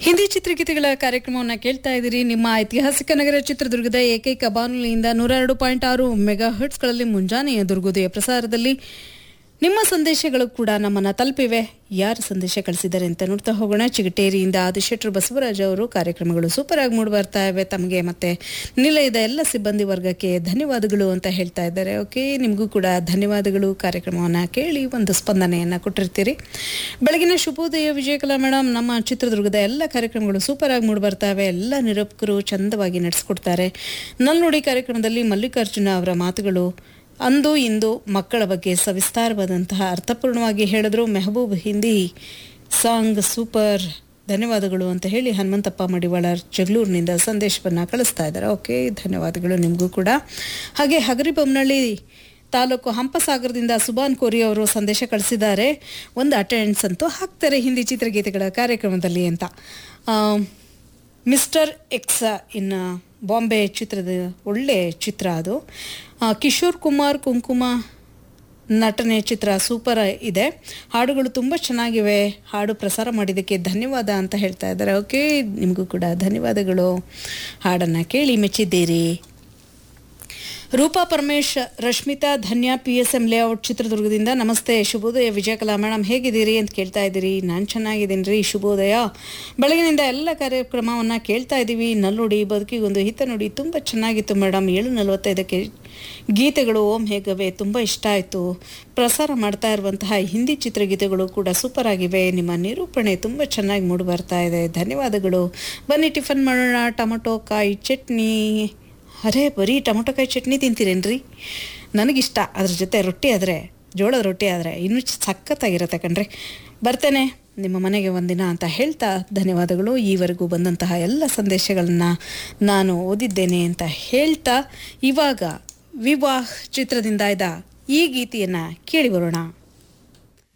ಹಿಂದಿ ಚಿತ್ರಗೀತೆಗಳ ಕಾರ್ಯಕ್ರಮವನ್ನು ಕೇಳ್ತಾ ಇದ್ದೀರಿ ನಿಮ್ಮ ಐತಿಹಾಸಿಕ ನಗರ ಚಿತ್ರದುರ್ಗದ ಏಕೈಕ ಬಾನುಲಿಯಿಂದ ನೂರ ಎರಡು ಪಾಯಿಂಟ್ ಆರು ಮೆಗಾ ಹರ್ಟ್ಸ್ಗಳಲ್ಲಿ ಮುಂಜಾನೆಯ ದುರ್ಗೋದಯ ಪ್ರಸಾರದಲ್ಲಿ ನಿಮ್ಮ ಸಂದೇಶಗಳು ಕೂಡ ನಮ್ಮನ್ನ ತಲುಪಿವೆ ಯಾರು ಸಂದೇಶ ಕಳಿಸಿದ್ದಾರೆ ಅಂತ ನೋಡ್ತಾ ಹೋಗೋಣ ಚಿಗಟೇರಿಯಿಂದ ಆದಿಶೆಟ್ರು ಬಸವರಾಜ್ ಅವರು ಕಾರ್ಯಕ್ರಮಗಳು ಸೂಪರ್ ಆಗಿ ಮೂಡಿ ಬರ್ತಾ ಇವೆ ತಮಗೆ ಮತ್ತೆ ನಿಲಯದ ಎಲ್ಲ ಸಿಬ್ಬಂದಿ ವರ್ಗಕ್ಕೆ ಧನ್ಯವಾದಗಳು ಅಂತ ಹೇಳ್ತಾ ಇದ್ದಾರೆ ಓಕೆ ನಿಮಗೂ ಕೂಡ ಧನ್ಯವಾದಗಳು ಕಾರ್ಯಕ್ರಮವನ್ನು ಕೇಳಿ ಒಂದು ಸ್ಪಂದನೆಯನ್ನು ಕೊಟ್ಟಿರ್ತೀರಿ ಬೆಳಗಿನ ಶುಭೋದಯ ವಿಜಯಕಲಾ ಮೇಡಮ್ ನಮ್ಮ ಚಿತ್ರದುರ್ಗದ ಎಲ್ಲ ಕಾರ್ಯಕ್ರಮಗಳು ಸೂಪರ್ ಆಗಿ ಮೂಡಿ ಬರ್ತಾ ಇವೆ ಎಲ್ಲ ನಿರೂಪಕರು ಚಂದವಾಗಿ ನಡೆಸ್ಕೊಡ್ತಾರೆ ನಲ್ನುಡಿ ಕಾರ್ಯಕ್ರಮದಲ್ಲಿ ಮಲ್ಲಿಕಾರ್ಜುನ ಅವರ ಮಾತುಗಳು ಅಂದು ಇಂದು ಮಕ್ಕಳ ಬಗ್ಗೆ ಸವಿಸ್ತಾರವಾದಂತಹ ಅರ್ಥಪೂರ್ಣವಾಗಿ ಹೇಳಿದ್ರು ಮೆಹಬೂಬ್ ಹಿಂದಿ ಸಾಂಗ್ ಸೂಪರ್ ಧನ್ಯವಾದಗಳು ಅಂತ ಹೇಳಿ ಹನುಮಂತಪ್ಪ ಮಡಿವಾಳರ್ ಜಗಳೂರಿನಿಂದ ಸಂದೇಶವನ್ನು ಕಳಿಸ್ತಾ ಇದ್ದಾರೆ ಓಕೆ ಧನ್ಯವಾದಗಳು ನಿಮಗೂ ಕೂಡ ಹಾಗೆ ಹಗರಿಬೊಮ್ಮನಹಳ್ಳಿ ತಾಲೂಕು ಹಂಪಸಾಗರದಿಂದ ಸುಬಾನ್ ಕೋರಿ ಅವರು ಸಂದೇಶ ಕಳಿಸಿದ್ದಾರೆ ಒಂದು ಅಟೆಂಡೆನ್ಸ್ ಅಂತೂ ಹಾಕ್ತಾರೆ ಹಿಂದಿ ಚಿತ್ರಗೀತೆಗಳ ಕಾರ್ಯಕ್ರಮದಲ್ಲಿ ಅಂತ ಆ, ಮಿಸ್ಟರ್ ಎಕ್ಸ್ ಇನ್ ಬಾಂಬೆ ಚಿತ್ರದ ಒಳ್ಳೆ ಚಿತ್ರ ಅದು ಆ, ಕಿಶೋರ್ ಕುಮಾರ್ ಕುಂಕುಮ ನಟನೆ ಚಿತ್ರ ಸೂಪರ್ ಇದೆ ಹಾಡುಗಳು ತುಂಬ ಚೆನ್ನಾಗಿವೆ ಹಾಡು ಪ್ರಸಾರ ಮಾಡಿದ್ದಕ್ಕೆ ಧನ್ಯವಾದ ಅಂತ ಹೇಳ್ತಾ ಇದ್ದಾರೆ ಓಕೆ ನಿಮಗೂ ಕೂಡ ಧನ್ಯವಾದಗಳು ಹಾಡನ್ನು ಕೇಳಿ ಮೆಚ್ಚಿದ್ದೀರಿ Roopa Paramesh Rashmitha Dhanya P S M layout ಚಿತ್ರದುರ್ಗದಿಂದ ನಮಸ್ತೆ ಶುಭೋದಯ ವಿಜಯಕಲಾ ಮೇಡಮ್ ಹೇಗಿದ್ದೀರಿ ಅಂತ ಕೇಳ್ತಾ ಇದ್ದೀರಿ ನಾನು ಚೆನ್ನಾಗಿದ್ದೀನಿ ರೀ ಶುಭೋದಯ ಬೆಳಗಿನಿಂದ ಎಲ್ಲ ಕಾರ್ಯಕ್ರಮವನ್ನು ಕೇಳ್ತಾ ಇದ್ದೀವಿ ನಲ್ಲುಡಿ ಬದುಕಿಗೊಂದು ಹಿತ ನುಡಿ ತುಂಬ ಚೆನ್ನಾಗಿತ್ತು ಮೇಡಮ್ ಏಳು ನಲವತ್ತೈದಕ್ಕೆ ಗೀತೆಗಳು ಓಂ ಹೇಗವೆ ತುಂಬ ಇಷ್ಟ ಆಯಿತು ಪ್ರಸಾರ ಮಾಡ್ತಾ ಇರುವಂತಹ ಹಿಂದಿ ಚಿತ್ರಗೀತೆಗಳು ಕೂಡ ಸೂಪರ್ ಆಗಿವೆ ನಿಮ್ಮ ನಿರೂಪಣೆ ತುಂಬ ಚೆನ್ನಾಗಿ ಮೂಡಿ ಬರ್ತಾ ಇದೆ ಧನ್ಯವಾದಗಳು ಬನ್ನಿ ಟಿಫನ್ ಮಾಡೋಣ ಟೊಮೊಟೊ ಕಾಯಿ ಚಟ್ನಿ ಅರೇ ಬರೀ ಟೊಮೊಟೊಕಾಯಿ ಚಟ್ನಿ ತಿಂತೀರೇನ್ರಿ ನನಗಿಷ್ಟ ಅದ್ರ ಜೊತೆ ರೊಟ್ಟಿ ಆದರೆ ಜೋಳದ ರೊಟ್ಟಿ ಆದರೆ ಇನ್ನೂ ಚ- ಸಖತ್ತಾಗಿರುತ್ತೆ ಕಣ್ರಿ ಬರ್ತೇನೆ ನಿಮ್ಮ ಮನೆಗೆ ಒಂದಿನ ಅಂತ ಹೇಳ್ತಾ ಧನ್ಯವಾದಗಳು ಈವರೆಗೂ ಬಂದಂತಹ ಎಲ್ಲ ಸಂದೇಶಗಳನ್ನು ನಾನು ಓದಿದ್ದೇನೆ ಅಂತ ಹೇಳ್ತಾ ಇವಾಗ ವಿವಾಹ್ ಚಿತ್ರದಿಂದ ಇದ್ದ ಈ ಗೀತೆಯನ್ನು ಕೇಳಿ ಬರೋಣ